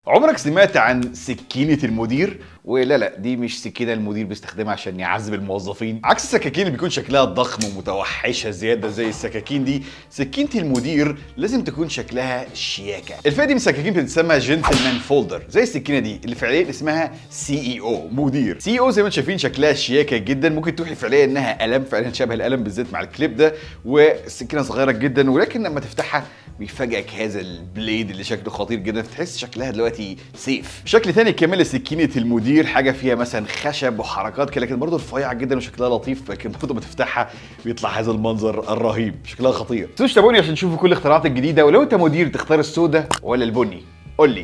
عمرك سمعت عن سكينة المدير؟ ولا لا دي مش سكينة المدير بيستخدمها عشان يعذب الموظفين عكس السكاكين اللي بيكون شكلها ضخم ومتوحشة زيادة زي السكاكين دي سكينة المدير لازم تكون شكلها شياكة الفئة دي من السكاكين بتتسمى جنتلمان فولدر زي السكينة دي اللي فعليا اسمها سي اي او مدير سي او زي ما انتم شايفين شكلها شياكة جدا ممكن توحي فعليا انها قلم فعليا شبه القلم بالذات مع الكليب ده والسكينة صغيرة جدا ولكن لما تفتحها بيفاجئك هذا البليد اللي شكله خطير جدا فتحس شكلها دلوقتي سيف شكل تاني كمان لسكينه المدير حاجه فيها مثلا خشب وحركات كده لكن برضه رفيعه جدا وشكلها لطيف لكن برضه ما تفتحها بيطلع هذا المنظر الرهيب شكلها خطير تنسوش تابعوني عشان تشوفوا كل الاختراعات الجديده ولو انت مدير تختار السودا ولا البني قول لي